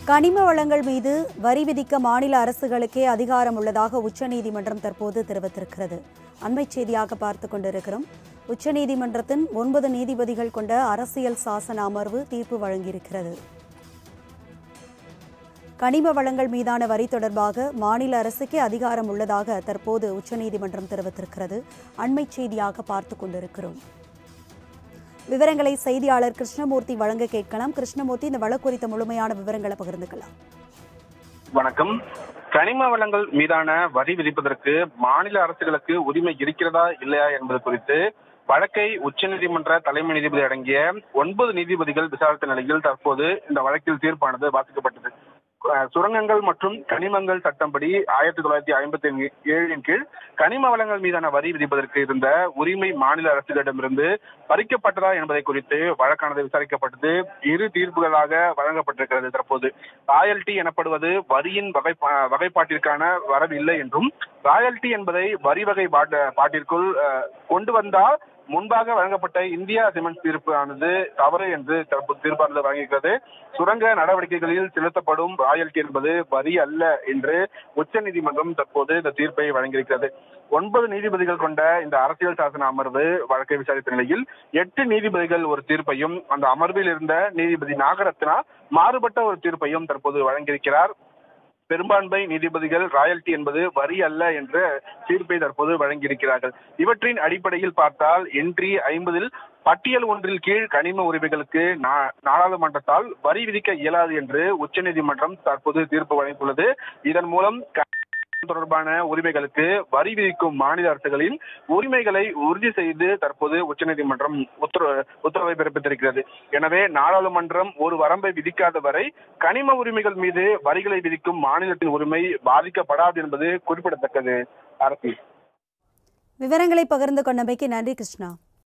கனிம வளங்கள் மீது வரி விதிக்க மாநில அரசுகளுக்கே அதிகாரம் உள்ளதாக உச்சநீதிமன்றம் தற்போது தெரிவித்திருக்கிறது அண்மைச் செய்தியாக பார்த்து கொண்டிருக்கிறோம் உச்சநீதிமன்றத்தின் ஒன்பது நீதிபதிகள் கொண்ட அரசியல் சாசன அமர்வு தீர்ப்பு வழங்கியிருக்கிறது கனிம வளங்கள் மீதான வரி தொடர்பாக மாநில அரசுக்கே அதிகாரம் உள்ளதாக தற்போது உச்சநீதிமன்றம் தெரிவித்திருக்கிறது அண்மைச் செய்தியாக பார்த்து கொண்டிருக்கிறோம் விவரங்களை செய்தியாளர் கிருஷ்ணமூர்த்தி வழங்க கேட்கலாம் கிருஷ்ணமூர்த்தி இந்த வழக்கு குறித்த முழுமையான விவரங்களை பகிர்ந்துக்கலாம் வணக்கம் கனிம வளங்கள் மீதான வரி விதிப்பதற்கு மாநில அரசுகளுக்கு உரிமை இருக்கிறதா இல்லையா என்பது குறித்து வழக்கை உச்சநீதிமன்ற தலைமை நீதிபதி அடங்கிய ஒன்பது நீதிபதிகள் விசாரித்த நிலையில் தற்போது இந்த வழக்கில் தீர்ப்பானது வாசிக்கப்பட்டது அஹ் சுரங்கங்கள் மற்றும் கனிமங்கள் சட்டம்படி ஆயிரத்தி தொள்ளாயிரத்தி ஐம்பத்தி ஏழின் கீழ் கனிம வளங்கள் மீதான வரி விதிப்பதற்கு இருந்த உரிமை மாநில அரசுகளிடமிருந்து பறிக்கப்பட்டதா என்பதை குறித்து வழக்கானது விசாரிக்கப்பட்டது இரு தீர்ப்புகளாக வழங்கப்பட்டிருக்கிறது தற்போது ராயல்டி எனப்படுவது வரியின் வகை வகைப்பாட்டிற்கான வரவு இல்லை என்றும் ராயல்டி என்பதை வரி வகை பாட்ட- பாட்டிற்குள் அஹ், கொண்டு வந்தால் முன்பாக வழங்கப்பட்ட இந்தியா சிமெண்ட் தீர்ப்பு ஆனது தவறு என்று தற்போது தீர்ப்பானது வழங்கியிருக்கிறது சுரங்க நடவடிக்கைகளில் செலுத்தப்படும் ராயல்டி என்பது வரி அல்ல என்று உச்சநீதிமன்றம் தற்போது இந்த தீர்ப்பை வழங்கியிருக்கிறது ஒன்பது நீதிபதிகள் கொண்ட இந்த அரசியல் சாசன அமர்வு வழக்கை விசாரித்த நிலையில் எட்டு நீதிபதிகள் ஒரு தீர்ப்பையும் அந்த அமர்வில் இருந்த நீதிபதி நாகரத்னா மாறுபட்ட ஒரு தீர்ப்பையும் தற்போது வழங்கியிருக்கிறார் பெரும்பான்மை நீதிபதிகள் ராயல்டி என்பது வரி அல்ல என்ற தீர்ப்பை தற்போது வழங்கியிருக்கிறார்கள் இவற்றின் அடிப்படையில் பார்த்தால் என்ட்ரி ஐம்பதில் பட்டியல் ஒன்றில் கீழ் கனிம உரிமைகளுக்கு நா- நாடாளுமன்றத்தால் வரி விதிக்க இயலாது என்று உச்சநீதிமன்றம் தற்போது தீர்ப்பு வழங்கியுள்ளது இதன் மூலம் க- தொடர்பான உரிமைகளுக்கு வரி விதிக்கும் மாநில அரசுகளின் உரிமைகளை உறுதி செய்து தற்போது உச்சநீதிமன்றம் உத்தரவு உத்தரவை பிறப்பித்திருக்கிறது எனவே நாடாளுமன்றம் ஒரு வரம்பை விதிக்காத வரை கனிம உரிமைகள் மீது வரிகளை விதிக்கும் மாநிலத்தின் உரிமை பாதிக்கப்படாது என்பது குறிப்பிடத்தக்கது அரசு விவரங்களை பகிர்ந்து கொண்டமைக்கு நன்றி கிருஷ்ணா